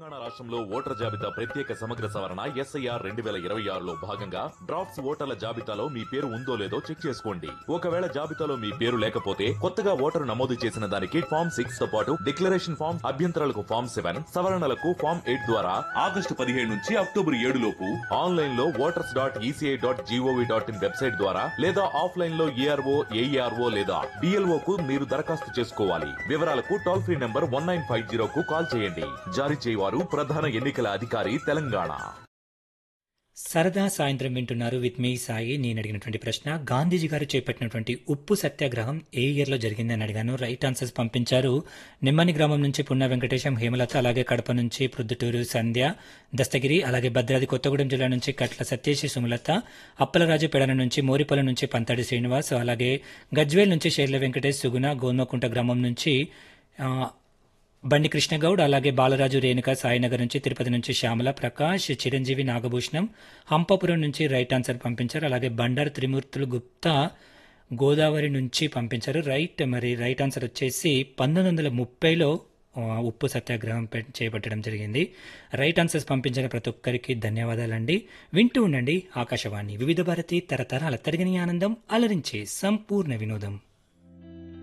తెలంగాణ రాష్ట్రంలో ఓటర్ జాబితా ప్రత్యేక సమగ్ర సవరణ ఎస్ఐఆర్ రెండు వేల ఇరవై ఆరులో భాగంగా డ్రాఫ్ట్స్ ఓటర్ల జాబితాలో మీ పేరు ఉందో లేదో చెక్ చేసుకోండి ఒకవేళ జాబితాలో మీ పేరు లేకపోతే కొత్తగా ఓటరు నమోదు చేసిన దానికి ఫామ్ సిక్స్ తో పాటు డిక్లరేషన్ ఫామ్ అభ్యంతరాలకు ఫామ్ సెవెన్ సవరణలకు ఫామ్ ఎయిట్ ద్వారా ఆగస్టు పదిహేడు నుంచి అక్టోబర్ ఏడు లోపు ఆన్లైన్ లో voters dot ECI dot G O V dot in website ద్వారా లేదా ఆఫ్లైన్ లో ఏఆర్ఓ ఏఈఆర్ఓ లేదా డిఎల్ఓ కు మీరు దరఖాస్తు చేసుకోవాలి వివరాలకు toll free number one nine five zero కు కాల్ చేయండి జారీ చేయవారు ప్రధాన ఎన్నికల అధికారి తెలంగాణ సరదా సాయంత్రం వింటున్నారు విత్ మీ సాయి నేను అడిగినటువంటి ప్రశ్న గాంధీజీ గారు చేపట్టినటువంటి ఉప్పు సత్యాగ్రహం ఏ ఇయర్లో జరిగిందని అడిగాను రైట్ ఆన్సర్స్ పంపించారు నిమ్మని గ్రామం నుంచి పున్న వెంకటేశం హేమలత అలాగే కడప నుంచి ప్రొద్దుటూరు సంధ్య దస్తగిరి అలాగే భద్రాద్రి కొత్తగూడెం జిల్లా నుంచి కట్ల సత్యేశి సుమలత అప్పలరాజు పెడన నుంచి మోరిపల్లి నుంచి పంతడి శ్రీనివాస్ అలాగే గజ్వేల్ నుంచి షేర్ల వెంకటేష్ సుగుణ గోల్మకుంట గ్రామం నుంచి ఆ, బండి కృష్ణగౌడ్ అలాగే బాలరాజు రేణుక సాయినగర్ నుంచి తిరుపతి నుంచి శ్యామల ప్రకాష్ చిరంజీవి నాగభూషణం హంపాపురం నుంచి రైట్ ఆన్సర్ పంపించారు అలాగే బండారు త్రిమూర్తులు గుప్తా గోదావరి నుంచి పంపించారు రైట్ మరి రైట్ ఆన్సర్ వచ్చేసి పంతొమ్మిది వందల ముప్పైలో ఆ, ఉప్పు సత్యాగ్రహం పె- చేపట్టడం జరిగింది రైట్ ఆన్సర్స్ పంపించిన ప్రతి ఒక్కరికి ధన్యవాదాలండి వింటూ ఉండండి ఆకాశవాణి వివిధ భారతి తరతరాల తరగని ఆనందం అలరించే సంపూర్ణ వినోదం